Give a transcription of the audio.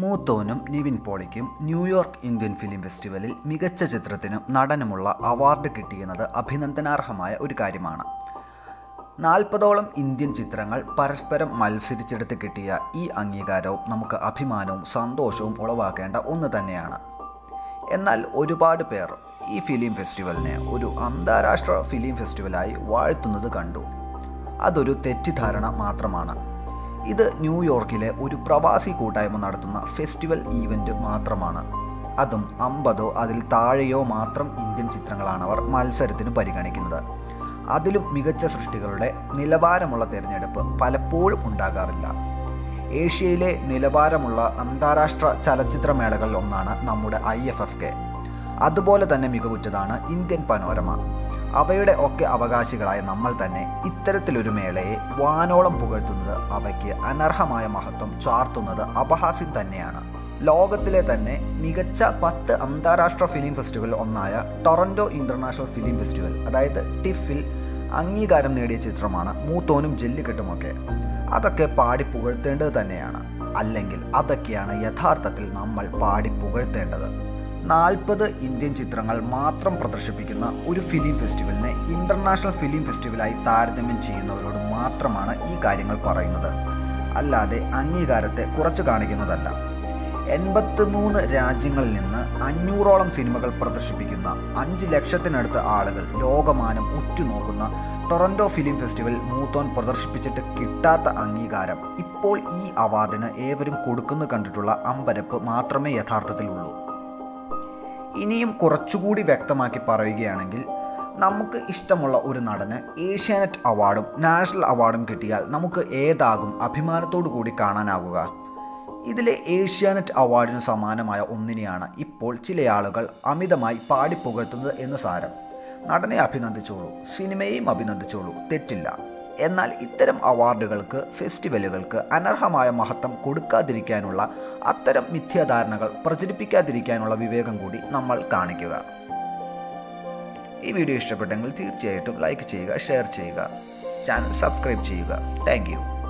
മൂത്തോനും നിവിൻ പോളിക്കും New York Indian film ഫെസ്റ്റിവലിൽ മികച്ച ചിത്രത്തിനും നടനുമുള്ള അവാർഡ് കിട്ടിയെന്നത് അഭിനന്ദനാർഹമായ ഒരു കാര്യമാണ് നാൽപ്പതോളം ഇന്ത്യൻ ചിത്രങ്ങൾ പരസ്പരം മത്സരിച്ചെടുത്ത് കിട്ടിയ ഈ അംഗീകാരവും നമുക്ക് അഭിമാനവും സന്തോഷവും ഉളവാക്കേണ്ട ഒന്ന് തന്നെയാണ് എന്നാൽ ഒരുപാട് പേർ ഈ ഫിലിം ഫെസ്റ്റിവലിനെ ഒരു അന്താരാഷ്ട്ര ഫിലിം ഫെസ്റ്റിവലായി വാഴ്ത്തുന്നത് കണ്ടു അതൊരു തെറ്റിദ്ധാരണ മാത്രമാണ് ഇത് ന്യൂയോർക്കിലെ ഒരു പ്രവാസി കൂട്ടായ്മ നടത്തുന്ന ഫെസ്റ്റിവൽ ഈവൻ്റ് മാത്രമാണ് അതും അമ്പതോ അതിൽ താഴെയോ മാത്രം ഇന്ത്യൻ ചിത്രങ്ങളാണ് അവർ മത്സരത്തിന് പരിഗണിക്കുന്നത് അതിലും മികച്ച സൃഷ്ടികളുടെ നിലവാരമുള്ള തിരഞ്ഞെടുപ്പ് പലപ്പോഴും ഉണ്ടാകാറില്ല ഏഷ്യയിലെ നിലവാരമുള്ള അന്താരാഷ്ട്ര ചലച്ചിത്രമേളകളിൽ ഒന്നാണ് നമ്മുടെ ഐ എഫ് എഫ് കെ അതുപോലെ തന്നെ മികവുറ്റതാണ് ഇന്ത്യൻ പനോരമ അവയുടെ ഒക്കെ അവകാശികളായ നമ്മൾ തന്നെ ഇത്തരത്തിലൊരു മേളയെ വാനോളം പുകഴ്ത്തുന്നത് അവയ്ക്ക് അനർഹമായ മഹത്വം ചാർത്തുന്നത് അപഹാസ്യം തന്നെയാണ് ലോകത്തിലെ തന്നെ മികച്ച പത്ത് അന്താരാഷ്ട്ര ഫിലിം ഫെസ്റ്റിവൽ ഒന്നായ ടൊറൻറ്റോ ഇൻ്റർനാഷണൽ ഫിലിം ഫെസ്റ്റിവൽ അതായത് ടിഫിൽ അംഗീകാരം നേടിയ ചിത്രമാണ് മൂത്തോനും ജെല്ലിക്കെട്ടുമൊക്കെ അതൊക്കെ പാടി പുകഴ്ത്തേണ്ടത് തന്നെയാണ് അല്ലെങ്കിൽ അതൊക്കെയാണ് യഥാർത്ഥത്തിൽ നമ്മൾ പാടി പുകഴ്ത്തേണ്ടത് നാൽപ്പത് ഇന്ത്യൻ ചിത്രങ്ങൾ മാത്രം പ്രദർശിപ്പിക്കുന്ന ഒരു ഫിലിം ഫെസ്റ്റിവലിനെ ഇൻ്റർനാഷണൽ ഫിലിം ഫെസ്റ്റിവലായി താരതമ്യം ചെയ്യുന്നവരോട് മാത്രമാണ് ഈ കാര്യങ്ങൾ പറയുന്നത് അല്ലാതെ അംഗീകാരത്തെ കുറച്ചു കാണിക്കുന്നതല്ല എൺപത്തി മൂന്ന് രാജ്യങ്ങളിൽ നിന്ന് അഞ്ഞൂറോളം സിനിമകൾ പ്രദർശിപ്പിക്കുന്ന അഞ്ച് ലക്ഷത്തിനടുത്ത് ആളുകൾ ലോകമാനം ഉറ്റുനോക്കുന്ന ടൊറൻറ്റോ ഫിലിം ഫെസ്റ്റിവൽ മൂത്തോൻ പ്രദർശിപ്പിച്ചിട്ട് കിട്ടാത്ത അംഗീകാരം ഇപ്പോൾ ഈ അവാർഡിന് ഏവരും കൊടുക്കുന്നു കണ്ടിട്ടുള്ള അമ്പരപ്പ് മാത്രമേ യഥാർത്ഥത്തിലുള്ളൂ ഇനിയും കുറച്ചുകൂടി വ്യക്തമാക്കി പറയുകയാണെങ്കിൽ നമുക്ക് ഇഷ്ടമുള്ള ഒരു നടന് ഏഷ്യാനെറ്റ് അവാർഡും നാഷണൽ അവാർഡും കിട്ടിയാൽ നമുക്ക് ഏതാകും അഭിമാനത്തോടു കൂടി കാണാനാകുക ഇതിലെ ഏഷ്യാനെറ്റ് അവാർഡിന് സമാനമായ ഒന്നിനെയാണ് ഇപ്പോൾ ചില ആളുകൾ അമിതമായി പാടിപ്പുകഴ്ത്തുന്നത് എന്ന് സാരം നടനെ അഭിനന്ദിച്ചോളൂ സിനിമയെയും അഭിനന്ദിച്ചോളൂ തെറ്റില്ല എന്നാൽ ഇത്തരം അവാർഡുകൾക്ക് ഫെസ്റ്റിവലുകൾക്ക് അനർഹമായ മഹത്വം കൊടുക്കാതിരിക്കാനുള്ള അത്തരം മിഥ്യാധാരണകൾ പ്രചരിപ്പിക്കാതിരിക്കാനുള്ള വിവേകം കൂടി നമ്മൾ കാണിക്കുക ഈ വീഡിയോ ഇഷ്ടപ്പെട്ടെങ്കിൽ തീർച്ചയായിട്ടും ലൈക്ക് ചെയ്യുക ഷെയർ ചെയ്യുക ചാനൽ സബ്സ്ക്രൈബ് ചെയ്യുക താങ്ക്